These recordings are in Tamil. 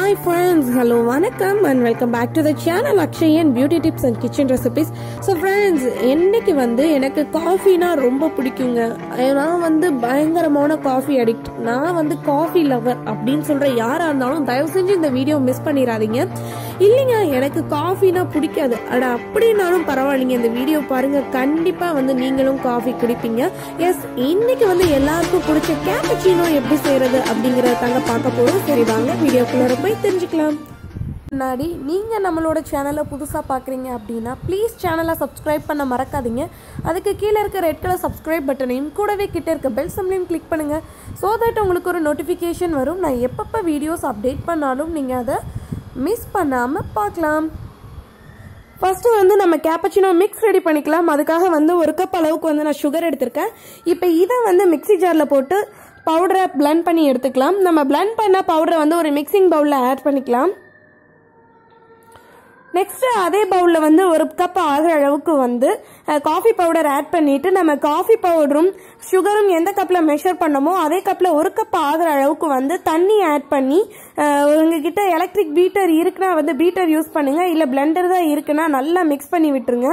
ஹாய் ஃப்ரெண்ட்ஸ் ஹலோ வணக்கம் and welcome back to the channel Akshayan beauty tips and kitchen recipes so friends இன்னைக்கு வந்து எனக்கு காஃபினா ரொம்ப பிடிக்குங்க நான் வந்து பயங்கரமான காஃபி அடிக்ட் நான் வந்து காஃபி லவர் அப்படின்னு சொல்கிற யாராக இருந்தாலும் தயவு செஞ்சு இந்த வீடியோ மிஸ் பண்ணிடாதீங்க இல்லைங்க எனக்கு காஃபினா பிடிக்காது அட அப்படின்னாலும் பரவாயில்லைங்க இந்த வீடியோ பாருங்க கண்டிப்பாக வந்து நீங்களும் காஃபி குடிப்பீங்க எஸ் இன்னைக்கு வந்து எல்லாருக்கும் பிடிச்ச கேப்பச்சினோ எப்படி செய்யறது அப்படிங்கறத தாங்க பார்க்க போறோம் சரி வாங்க வீடியோக்குள்ள போய் தெரிஞ்சுக்கலாம் முன்னாடி நீங்கள் நம்மளோட சேனலை புதுசாக பார்க்குறீங்க அப்படின்னா ப்ளீஸ் சேனலை சப்ஸ்கிரைப் பண்ண மறக்காதீங்க அதுக்கு கீழே இருக்க ரெட் கலர் சப்ஸ்கிரைப் பட்டனையும் கூடவே கிட்ட இருக்க பெல் சம்லையும் கிளிக் பண்ணுங்கள் ஸோ தட் உங்களுக்கு ஒரு நோட்டிஃபிகேஷன் வரும் நான் எப்பப்போ வீடியோஸ் அப்டேட் பண்ணாலும் நீங்கள் அதை மிஸ் பண்ணாமல் பார்க்கலாம் ஃபஸ்ட்டு வந்து நம்ம கேப்பச்சினோ மிக்ஸ் ரெடி பண்ணிக்கலாம் அதுக்காக வந்து ஒரு கப் அளவுக்கு வந்து நான் சுகர் எடுத்திருக்கேன் இப்போ இதை வந்து மிக்ஸி ஜாரில் போட்டு பவுடரை பிளெண்ட் பண்ணி எடுத்துக்கலாம் நம்ம பிளெண்ட் பண்ண பவுடரை வந்து ஒரு மிக்சிங் பவுலில் ஆட் பண்ணிக்கலாம் நெக்ஸ்ட் அதே பவுலில் வந்து ஒரு கப் ஆகிற அளவுக்கு வந்து காஃபி பவுடர் ஆட் பண்ணிட்டு நம்ம காஃபி பவுடரும் சுகரும் எந்த கப்பில் மெஷர் பண்ணமோ அதே கப்பில் ஒரு கப் ஆகிற அளவுக்கு வந்து தண்ணி ஆட் பண்ணி அஹ், உங்ககிட்ட எலக்ட்ரிக் பீட்டர் இருக்குன்னா வந்து பீட்டர் யூஸ் பண்ணுங்க இல்லை பிளெண்டர் தான் இருக்குன்னா நல்லா மிக்ஸ் பண்ணி விட்டுருங்க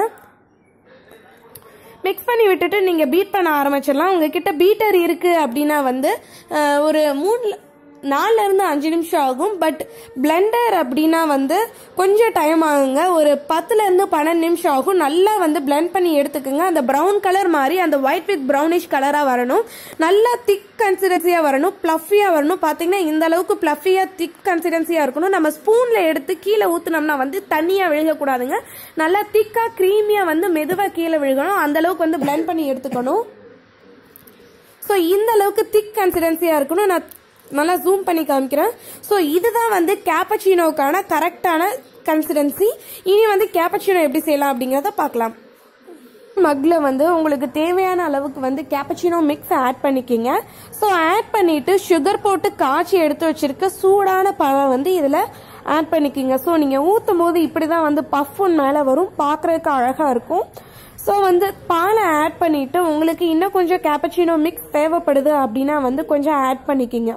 மிக்ஸ் பண்ணி விட்டுட்டு நீங்கள் பீட் பண்ண ஆரம்பிச்சிடலாம் உங்ககிட்ட பீட்டர் இருக்குது அப்படின்னா வந்து அஹ், ஒரு மூணு நாலுல இருந்து அஞ்சு நிமிஷம் ஆகும் பட் பிளெண்டர் அப்படின்னா வந்து கொஞ்சம் டைம் ஆகுங்க ஒரு பத்துல இருந்து பன்னெண்டு நிமிஷம் ஆகும் நல்லா வந்து பிளெண்ட் பண்ணி எடுத்துக்கோங்க அந்த ப்ரௌன் கலர் மாதிரி அந்த ஒயிட் வித் ப்ரௌனிஷ் கலராக வரணும் நல்லா திக் கன்சிஸ்டன்சியாக வரணும் ப்ளஃபியாக வரணும் பார்த்தீங்கன்னா இந்த அளவுக்கு ப்ளஃபியாக திக் கன்சிஸ்டன்சியாக இருக்கணும் நம்ம ஸ்பூனில் எடுத்து கீழே ஊற்றுனோம்னா வந்து தண்ணியாக விழுகக்கூடாதுங்க நல்லா திக்காக க்ரீமியாக வந்து மெதுவாக கீழே விழுகணும் அந்த அளவுக்கு வந்து பிளெண்ட் பண்ணி எடுத்துக்கணும் ஸோ இந்த அளவுக்கு திக் கன்சிஸ்டன்சியாக இருக்கணும் நான் நல்லா ஜூம் பண்ணி காமிக்கிறேன் ஸோ இதுதான் வந்து கேப்பச்சினோக்கான கரெக்டான கன்சிஸ்டன்சி இனி வந்து கேப்பச்சினோ எப்படி செய்யலாம் அப்படிங்கிறத பார்க்கலாம் மக்ல வந்து உங்களுக்கு தேவையான அளவுக்கு வந்து கேப்பச்சினோ மிக்ஸ் ஆட் பண்ணிக்கிங்க ஸோ ஆட் பண்ணிட்டு சுகர் போட்டு காய்ச்சி எடுத்து வச்சிருக்க சூடான பழம் வந்து இதில் ஆட் பண்ணிக்கிங்க ஸோ நீங்கள் ஊற்றும் போது இப்படி தான் வந்து பஃபுன் மேலே வரும் பார்க்குறதுக்கு அழகாக இருக்கும் ஸோ வந்து பாலை ஆட் பண்ணிட்டு உங்களுக்கு இன்னும் கொஞ்சம் கேப்பச்சினோ மிக்ஸ் தேவைப்படுது அப்படின்னா வந்து கொஞ்சம் ஆட் பண்ணிக்கிங்க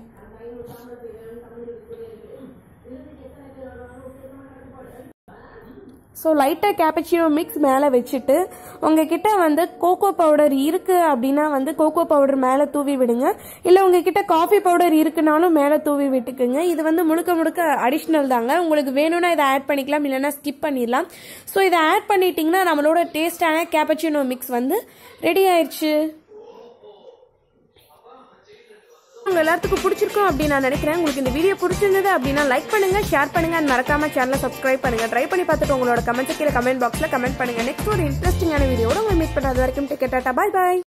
ஸோ லைட்டாக கேப்பச்சினோ மிக்ஸ் மேலே வச்சுட்டு உங்ககிட்ட வந்து கோகோ பவுடர் இருக்குது அப்படின்னா வந்து கோகோ பவுடர் மேலே தூவி விடுங்க இல்லை உங்ககிட்ட காஃபி பவுடர் இருக்குனாலும் மேலே தூவி விட்டுக்குங்க இது வந்து முழுக்க முழுக்க அடிஷ்னல் தாங்க உங்களுக்கு வேணும்னா இதை ஆட் பண்ணிக்கலாம் இல்லைன்னா ஸ்கிப் பண்ணிடலாம் ஸோ இதை ஆட் பண்ணிட்டீங்கன்னா நம்மளோட டேஸ்டான கேப்பச்சினோ மிக்ஸ் வந்து ரெடி ஆயிடுச்சு உங்க எல்லாத்துக்கும் பிடிச்சிருக்கும் அப்படின்னு நான் நினைக்கிறேன் உங்களுக்கு இந்த வீடியோ பிடிச்சிருந்தது அப்படின்னா லைக் பண்ணுங்க ஷேர் பண்ணுங்க and மறக்காம சேனலை சப்ஸ்கிரைப் பண்ணுங்க ட்ரை பண்ணி பார்த்துட்டு உங்களோட கமெண்ட்ஸ் கீழே கமெண்ட் பாக்ஸ்ல கமெண்ட் பண்ணுங்க நெக்ஸ்ட் ஒரு இன்ட்ரெஸ்டிங்கான வீடியோட உங்களை மீட் பண்ணாத வரைக்கும் டிக்கெட் டாட்டா பாய் பாய்